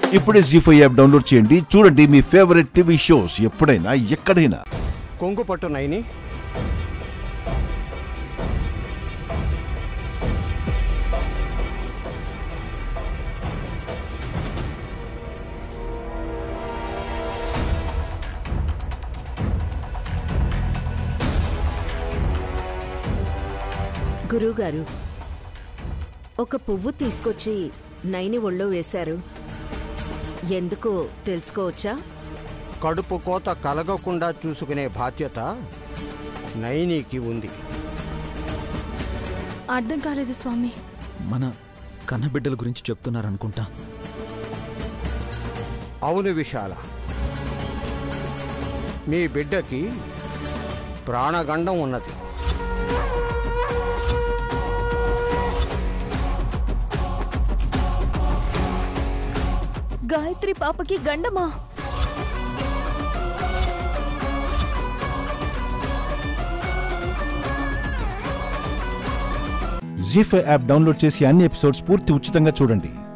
ఇప్పుడే G five app download చేయండి చూడండి మీ ఫేవరెట్ టీవీ షోస్ ఎప్పుడైనా ఎక్కడైనా కొంగు పట్టు నైని గురువుగారు ఒక పువ్వు తీసుకొచ్చి నైని ఒళ్ళో వేశారు ఎందుకో తెలుసుకోవచ్చా కడుపు కోత కలగకుండా చూసుకునే బాధ్యత నైనికి ఉంది అర్థం కాలేదు స్వామి మన కన్నబిడ్డల గురించి చెప్తున్నారనుకుంటా అవును విశాల మీ బిడ్డకి ప్రాణగండం ఉన్నది గాయత్రి పాపకి గండమా జీ ఫైవ్ యాప్ డౌన్లోడ్ చేసి అన్ని ఎపిసోడ్స్ పూర్తి ఉచితంగా చూడండి